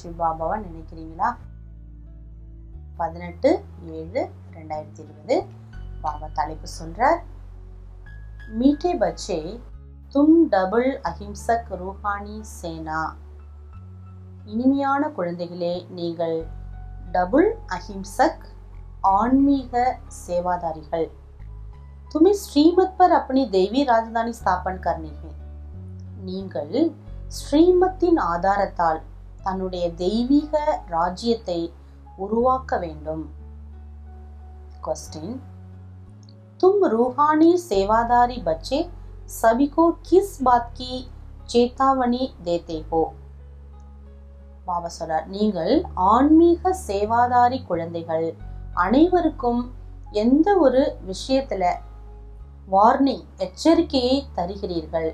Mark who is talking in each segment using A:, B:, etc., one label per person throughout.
A: சிவபாபாவை நினைக்கிறீங்களா பதினெட்டு ஏழு ரெண்டாயிரத்தி இருபது பாபா தலைப்பு சொல்றார் மீட்டே பச்சே தும் டபுள் அஹிம்சக் ரூஹானி சேனா இனிமையான குழந்தைகளே நீங்கள் டபுள் அஹிம்சக் ஆன்மீக சேவாதாரிகள் तुम्हें श्रीमत पर अपनी देवी राजधानी स्थापन करनी है நீங்கள் ஸ்ரீமத்தின் ஆதாரத்தால் தன்னுடைய தெய்வீக ராஜ்யத்தை உருவாக்க வேண்டும் क्वेश्चन तुम रूहानी सेवादारी बच्चे सभी को किस बात की चेतावनी देते हो பாபா சொல்றார் நீங்கள் ஆன்மீக சேவாதாரி குழந்தைகள் அனைவருக்கும் எந்த ஒரு விஷயத்துல வார்னிங் எச்சரிக்கையை தருகிறீர்கள்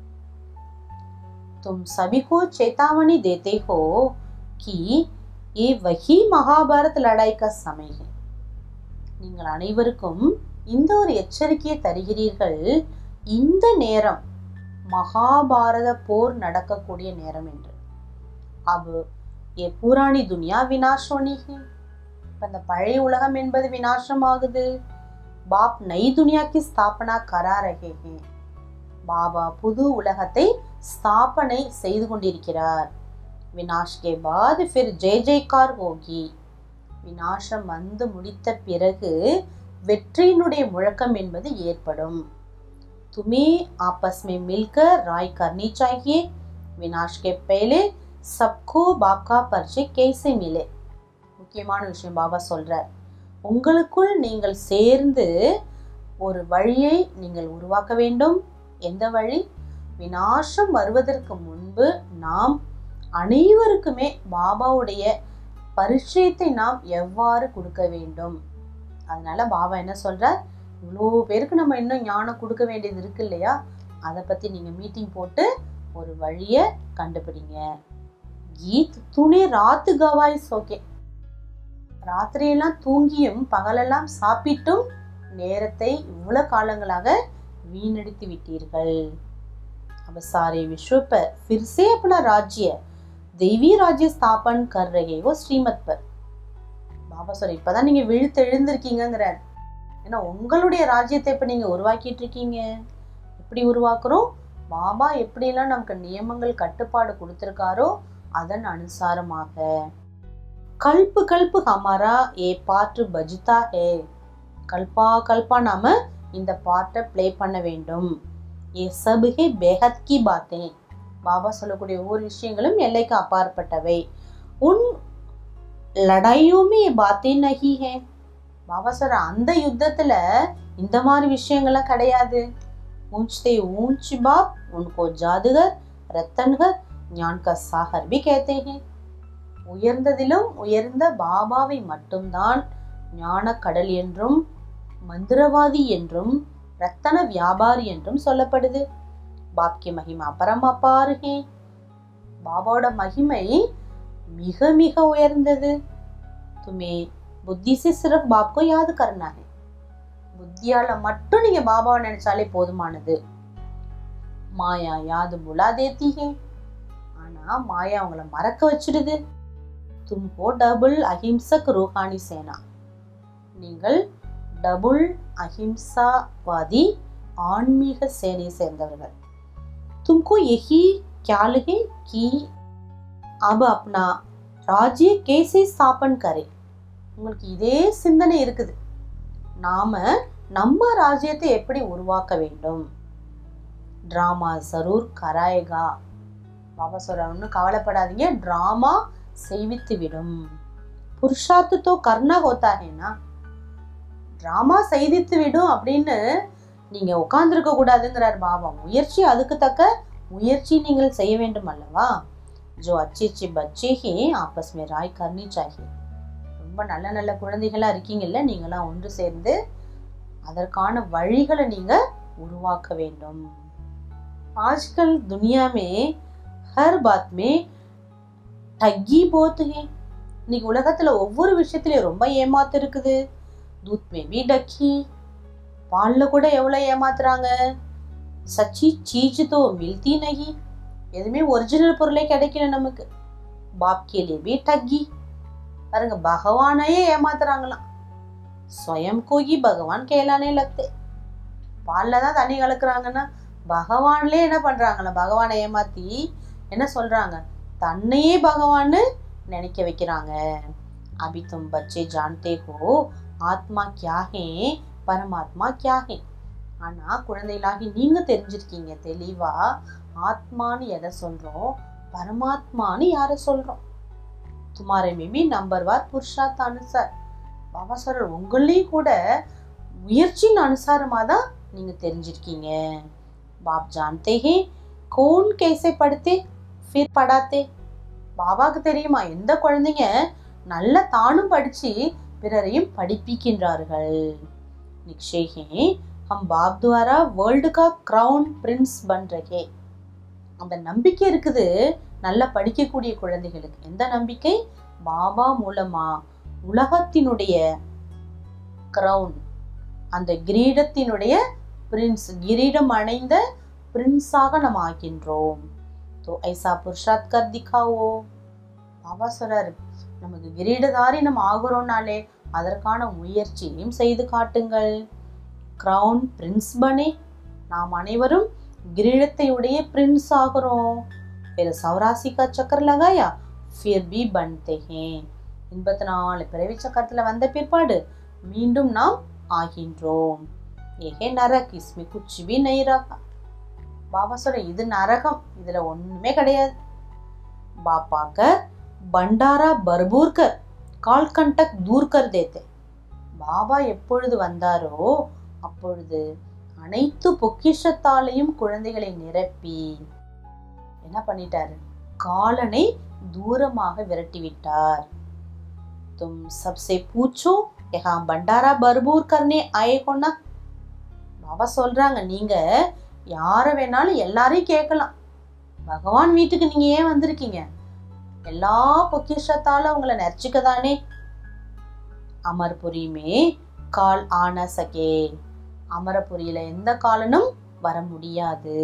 A: तुम सभी को चेतावनी देते हो कि ये वही महाभारत लड़ाई का समय है நீங்கள் அனைவருக்கும் இந்த ஒரு எச்சரிக்கையை தருகிறீர்கள் இந்த நேரம் மகாபாரத போர் நடக்கக்கூடிய நேரம் என்று அபு ஏ புராணி துனியா வினாசோனி இப்ப இந்த பழைய உலகம் என்பது வினாசமாகுது பாப் நை துனியாக்கு ஸ்தாபனா கரா ரகே ஹே பாபா புது உலகத்தை ஸ்தாபனை செய்து கொண்டிருக்கிறார் வினாஷ் கே பாத் ஃபிர் ஜெய் ஜெய்கார் ஹோகி வினாசம் வந்து முடித்த பிறகு வெற்றியினுடைய முழக்கம் என்பது ஏற்படும் துமே आपस में मिलकर राय करनी चाहिए विनाश के पहले सबको बाप का परिचय कैसे मिले முக்கியமான விஷயம் பாபா சொல்றார் உங்களுக்குள் நீங்கள் சேர்ந்து ஒரு வழியை நீங்கள் உருவாக்க வேண்டும் எந்த வழி வினாசம் வருவதற்கு முன்பு நாம் அனைவருக்குமே பாபாவுடைய பரிச்சயத்தை நாம் எவ்வாறு கொடுக்க வேண்டும் அதனால பாபா என்ன சொல்றார் இவ்வளோ பேருக்கு நம்ம இன்னும் ஞானம் கொடுக்க வேண்டியது இருக்கு இல்லையா அதை பத்தி நீங்க மீட்டிங் போட்டு ஒரு வழியை கண்டுபிடிங்க கீத் துணை ராத்து கவாய் சோகே ராத்திரியெல்லாம் தூங்கியும் பகலெல்லாம் சாப்பிட்டும் நேரத்தை இவ்வளவு காலங்களாக வீணடித்து விட்டீர்கள் अब सारे विश्व पर फिर से अपना राज्य தெய்வீ ராஜ்ய ஸ்தாபன் கர் ரகே ஓ ஸ்ரீமத் பர் பாபா சொல்ற இப்பதான் நீங்க விழுத்து எழுந்திருக்கீங்கிறார் ஏன்னா உங்களுடைய ராஜ்யத்தை இப்ப நீங்க உருவாக்கிட்டு இருக்கீங்க எப்படி உருவாக்குறோம் பாபா எப்படியெல்லாம் நமக்கு நியமங்கள் கட்டுப்பாடு கொடுத்திருக்காரோ அதன் அனுசாரமாக கல்பு கல்பு ஹமாரா ஏ பாட்டு பஜிதா ஹே கல்பா கல்பா நாம இந்த பாட்டை ப்ளே பண்ண வேண்டும் ஏ சபு ஹே பெஹத் கி பாத்தேன் பாபா சொல்லக்கூடிய ஒவ்வொரு விஷயங்களும் எல்லைக்கு அப்பாற்பட்டவை உன் லடாயுமே பாத்தே நகி ஹே பாபா சொல்ற அந்த யுத்தத்துல இந்த மாதிரி விஷயங்கள்லாம் கிடையாது ஊஞ்சே ஊஞ்ச் பாப் உன்கோ ஜாதுகர் ரத்தன்கர் ஞான் கா சாகர் பி கேத்தே ஹே உயர்ந்ததிலும் உயர்ந்த பாபாவை மட்டும்தான் ஞான கடல் என்றும் மந்திரவாதி என்றும் ரத்தன வியாபாரி என்றும் சொல்லப்படுது பாப்கி மகிமா பரமபாரு ஹே பாபாவோட மகிமை மிக மிக உயர்ந்தது துமே புத்தி से सिर्फ बाप को याद करना है புத்தியால மட்டும் நீங்க பாபாவை நினைச்சாலே போதுமானது மாயா யாது புலா தேத்தி ஹே ஆனா மாயா அவங்கள மறக்க வச்சிடுது தும்போ டபுள் அஹிம்சக் ரூஹானி சேனா நீங்கள் டபுள் அஹிம்சாவாதி ஆன்மீக சேனையை சேர்ந்தவர்கள் तुमको यही ख्याल है कि अब अपना राज्य कैसे स्थापन करे உங்களுக்கு இதே சிந்தனை இருக்குது நாம நம்ம ராஜ்யத்தை எப்படி உருவாக்க வேண்டும் டிராமா ஜரூர் கராயகா பாபா சொல்ற ஒன்றும் கவலைப்படாதீங்க டிராமா செய்வித்து விடும் புருஷார்த்தத்தோ கர்ணா ஹோத்தாகேனா டிராமா செய்தித்து விடும் அப்படின்னு நீங்க உட்கார்ந்துருக்க கூடாதுங்கிறார் பாபா முயற்சி அதுக்கு தக்க முயற்சி நீங்கள் செய்ய வேண்டும் அல்லவா ஜோ அச்சி அச்சி பச்சே ஹே ஆப்பஸ் மே ராய் கர்னி சாஹியே ரொம்ப நல்ல நல்ல குழந்தைகளா இருக்கீங்கல்ல நீங்களாம் ஒன்று சேர்ந்து அதற்கான வழிகளை நீங்க உருவாக்க வேண்டும் ஆஜ்கல் துனியா மே ஹர் பாத் மே ठगी बहुत है இன்னைக்கு உலகத்துல ஒவ்வொரு விஷயத்திலயும் ரொம்ப ஏமாத்து இருக்குது தூத் மே பி டக்கி பால்ல கூட எவ்வளவு ஏமாத்துறாங்க சச்சி சீஜ் தோ மில்தி நகி எதுவுமே ஒரிஜினல் பொருளே கிடைக்கல நமக்கு பாப் கே லியே भी ठगी பாருங்க பகவானையே ஏமாத்துறாங்களாம் ஸ்வயம் கோகி பகவான் கேலானே லக்தே பால்ல தான் தண்ணி கலக்குறாங்கன்னா பகவான்லயே என்ன பண்றாங்களா பகவானை ஏமாத்தி என்ன சொல்றாங்க தன்னையே பகவான்னு நினைக்க வைக்கிறாங்க अभी तुम बच्चे जानते हो ஆத்மா क्या है பரமாத்மா क्या है ஆனா குழந்தைகளாகி நீங்க தெரிஞ்சிருக்கீங்க தெளிவா ஆத்மான்னு எதை சொல்றோம் பரமாத்மான்னு யாரை சொல்றோம் துமாரே மேபி நம்பர் வார் புருஷார்த்த அனுசார் பாபா சொல்றார் உங்களையும் கூட முயற்சியின் அனுசாரமா தான் நீங்க தெரிஞ்சிருக்கீங்க பாப் ஜான்தே ஹே கோன் கேசே படுத்தே ஃபிர் படாத்தே பாபாக்கு தெரியுமா எந்த குழந்தைங்க நல்லா தானும் படிச்சு பிறரையும் படிப்பிக்கின்றார்கள் निश्चय है हम बाप द्वारा वर्ल्ड का क्राउन பிரின்ஸ் பன் ரகே அந்த நம்பிக்கை இருக்குது நல்லா படிக்கக்கூடிய குழந்தைகளுக்கு எந்த நம்பிக்கை பாபா மூலமா உலகத்தினுடைய கிரவுன் அந்த கிரீடத்தினுடைய பிரின்ஸ் கிரீடம் அணைந்த பிரின்ஸாக நாம் ஆகின்றோம் तो ऐसा पुरुषार्थ कर दिखाओ பாபா சொல்றாரு நமக்கு கிரீடதாரி நம்ம ஆகுறோம்னாலே அதற்கான முயற்சியையும் செய்து காட்டுங்கள் கிரவுன் பிரின்ஸ் பனே நாம் அனைவரும் கிரீடத்தை உடைய பிரின்ஸ் ஆகிறோம் फिर சௌராசி கா சக்கர் லகாயா फिर भी बनते हैं எண்பத்தி நாலு பிறவி சக்கரத்துல வந்த பிற்பாடு மீண்டும் நாம் ஆகின்றோம் ஏகே நரக் இஸ்மி குச்சி भी नहीं रहा பாபா சொல்ற இது நரகம் இதுல ஒண்ணுமே கிடையாது பாப்பாக்க பண்டாரா பர்பூர்கர் கால் கண்டக் தூர்கர் தேத்தே பாபா எப்பொழுது வந்தாரோ அப்பொழுது அனைத்து பொக்கிஷத்தாலையும் குழந்தைகளை நிரப்பி என்ன பண்ணிட்டாரு காலனை தூரமாக விரட்டி விட்டார் தும் சப்சே பூச்சோ யஹா பண்டாரா பர்பூர் கர்னே ஆயே கொண்டா பாபா சொல்றாங்க நீங்க யார வேணாலும் எல்லாரையும் கேட்கலாம் பகவான் வீட்டுக்கு நீங்க ஏன் வந்திருக்கீங்க எல்லா பொக்கிஷத்தால உங்களை நெர்ச்சிக்க தானே அமர்புரியுமே கால் ஆன சகே அமரபுரியில எந்த காலனும் வர முடியாது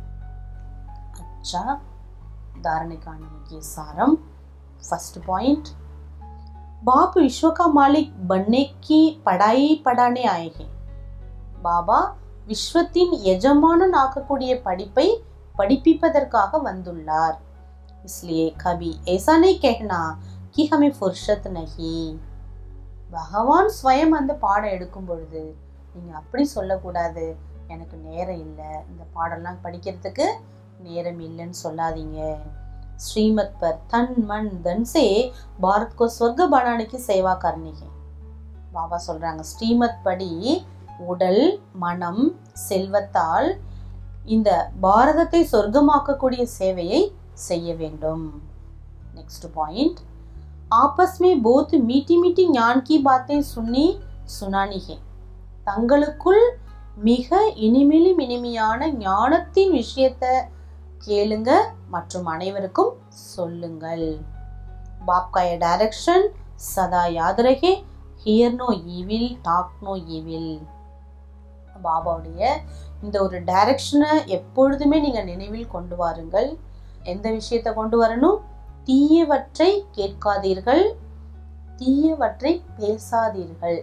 A: अच्छा धारणे का मुख्य सारम फर्स्ट पॉइंट बाप विश्व का मालिक बनने की पढ़ाई पढ़ाने आए हैं பாபா விஸ்வத்தின் எஜமானன் ஆக்கக்கூடிய படிப்பை படிப்பிப்பதற்காக வந்துள்ளார் इसलिए कभी ऐसा नहीं कहना कि हमें फुर्सत नहीं பகவான் ஸ்வயம் அந்த பாடம் எடுக்கும் பொழுது நீங்க அப்படி சொல்லக்கூடாது எனக்கு நேரம் இல்லை இந்த பாடம்லாம் படிக்கிறதுக்கு நேரம் இல்லைன்னு சொல்லாதீங்க श्रीमत पर तन मन धन से भारत को स्वर्ग बनाने की सेवा करनी है பாபா சொல்றாங்க ஸ்ரீமத் படி உடல் மனம் செல்வத்தால் இந்த பாரதத்தை சொர்க்கமாக்கக்கூடிய சேவையை செய்ய வேண்டும் नेक्स्ट पॉइंट आपस में बहुत मीठी मीठी ज्ञान की बातें सुनी सुनानी है தங்களுக்குள் மிக இனிமையிலும் இனிமையான ஞானத்தின் விஷயத்தை கேளுங்க மற்றும் அனைவருக்கும் சொல்லுங்கள் பாப் का ये डायरेक्शन सदा याद रहे hear no evil talk no evil பாபாவுடைய இந்த ஒரு டைரக்ஷனை எப்பொழுதுமே நீங்க நினைவில் கொண்டு வாருங்கள் எந்த விஷயத்தை கொண்டு வரணும் தீயவற்றை கேட்காதீர்கள் தீயவற்றை பேசாதீர்கள்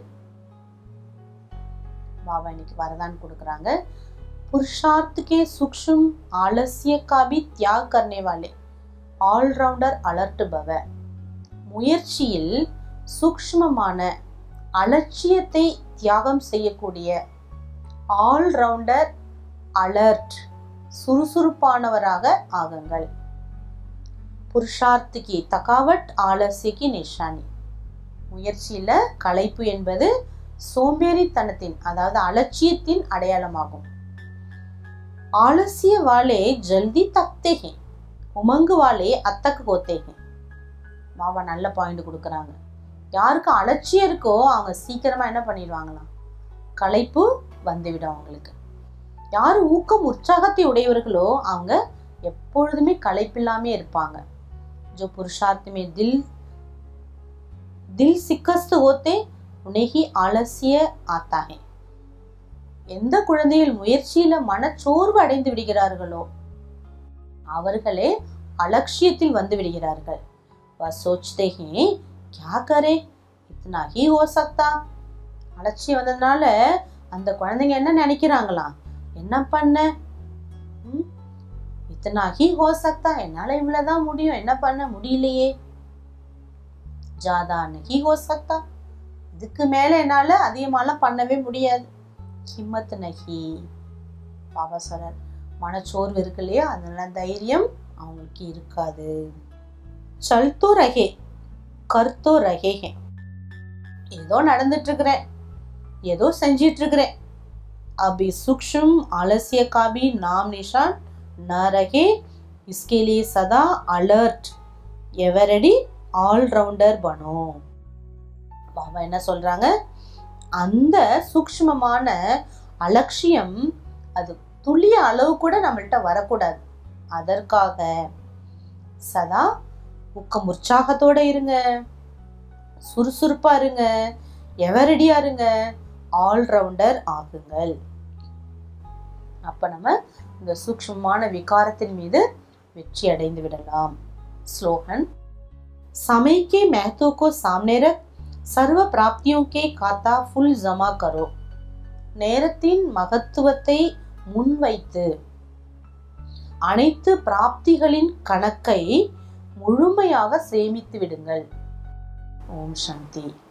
A: பாபா இன்னைக்கு வரதான் கொடுக்குறாங்க पुरुषार्थ के सूक्ष्म आलस्य का भी त्याग करने वाले ஆல்ரவுண்டர் அலர்ட் பவ முயற்சியில் சூக்ஷ்மமான அலட்சியத்தை தியாகம் செய்யக்கூடிய ஆல்ரவுண்டர் அலர்ட் சுறுசுறுப்பானவராக ஆகுங்கள் புருஷார்த்திக்கு தகாவட் ஆலசிக்கு நிஷானி முயற்சியில களைப்பு என்பது சோம்பேறித்தனத்தின் அதாவது அலட்சியத்தின் அடையாளமாகும் आलस्य वाले जल्दी तकते हैं உமங்கு வாலே அத்தக்கு கோத்தேங்க பாபா நல்ல பாயிண்ட் கொடுக்குறாங்க யாருக்கு அலட்சியம் இருக்கோ அவங்க சீக்கிரமா என்ன பண்ணிடுவாங்களாம் களைப்பு வந்துவிடும் அவங்களுக்கு யார் ஊக்கம் உற்சாகத்தை உடையவர்களோ அவங்க எப்பொழுதுமே களைப்பில்லாமே இருப்பாங்க जो पुरुषार्थ में दिल दिल सिकस्त होते उन्हें ही आलस्य आता है எந்த குழந்தைகள் முயற்சியில மனச்சோர்வு அடைந்து விடுகிறார்களோ அவர்களே அலட்சியத்தில் வந்து விடுகிறார்கள் वह सोचते हैं क्या करे इतना ही हो सकता அலட்சியம் வந்ததுனால அந்த குழந்தைங்க என்ன நினைக்கிறாங்களாம் என்ன பண்ண ம்? இத்தனா ஹி ஹோ சக்தா என்னால இவ்வளவுதான் முடியும் என்ன பண்ண முடியலையே ஜாதா நஹி ஹோ சக்தா இதுக்கு மேல என்னால அதிகமாலாம் பண்ணவே முடியாது ஹிம்மத் நஹி பாபா சொல்றார் மனச்சோர்வு இருக்கு இல்லையா அதனால தைரியம் அவங்களுக்கு இருக்காது சல்தோ ரகே கர்த்தோ ரகே ஹே ஏதோ நடந்துட்டு இருக்கிறேன் ஏதோ செஞ்சிட்டு இருக்கிறேன் अभी सूक्ष्म आलस्य का भी नाम निशान न रहे इसके लिए सदा अलर्ट எவரடி ஆல்ரவுண்டர் பனோ பாபா என்ன சொல்றாங்க அந்த சூக்ஷ்மமான அலட்சியம் அது துளிய அளவு கூட நம்மள்ட்ட வரக்கூடாது அதற்காக சதா ஊக்கம் உற்சாகத்தோட இருங்க சுறுசுறுப்பா இருங்க எவரடியா இருங்க ஆல்ரவுண்டர் ஆகுங்கள் அப்ப நம்ம இந்த சூக்ஷ்மமான விகாரத்தின் மீது வெற்றி அடைந்து விடலாம் ஸ்லோகன் समय के महत्व को सामने रख सर्व प्राप्तियों के खाता फुल जमा करो நேரத்தின் மகத்துவத்தை முன்வைத்து அனைத்து பிராப்திகளின் கணக்கை முழுமையாக சேமித்து விடுங்கள் ஓம் சாந்தி